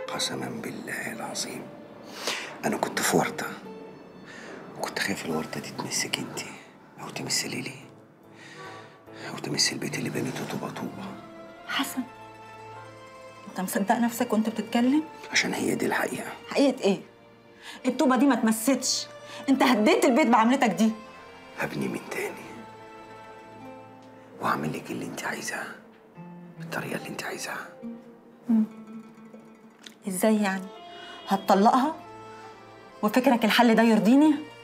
قسما بالله العظيم انا كنت في ورطه وكنت خايف الورطه دي تمسك انت او تمثلي لي او تمثل البيت اللي بنيته طوبه طوبه حسن انت مصدق نفسك وانت بتتكلم عشان هي دي الحقيقه حقيقه ايه الطوبه دي ما تمسدش انت هديت البيت بعملتك دي هبني من تاني واعمل لك اللي انت عايزاه بالطريقه اللي انت عايزاها ازاي يعني هتطلقها وفكرك الحل ده يرضيني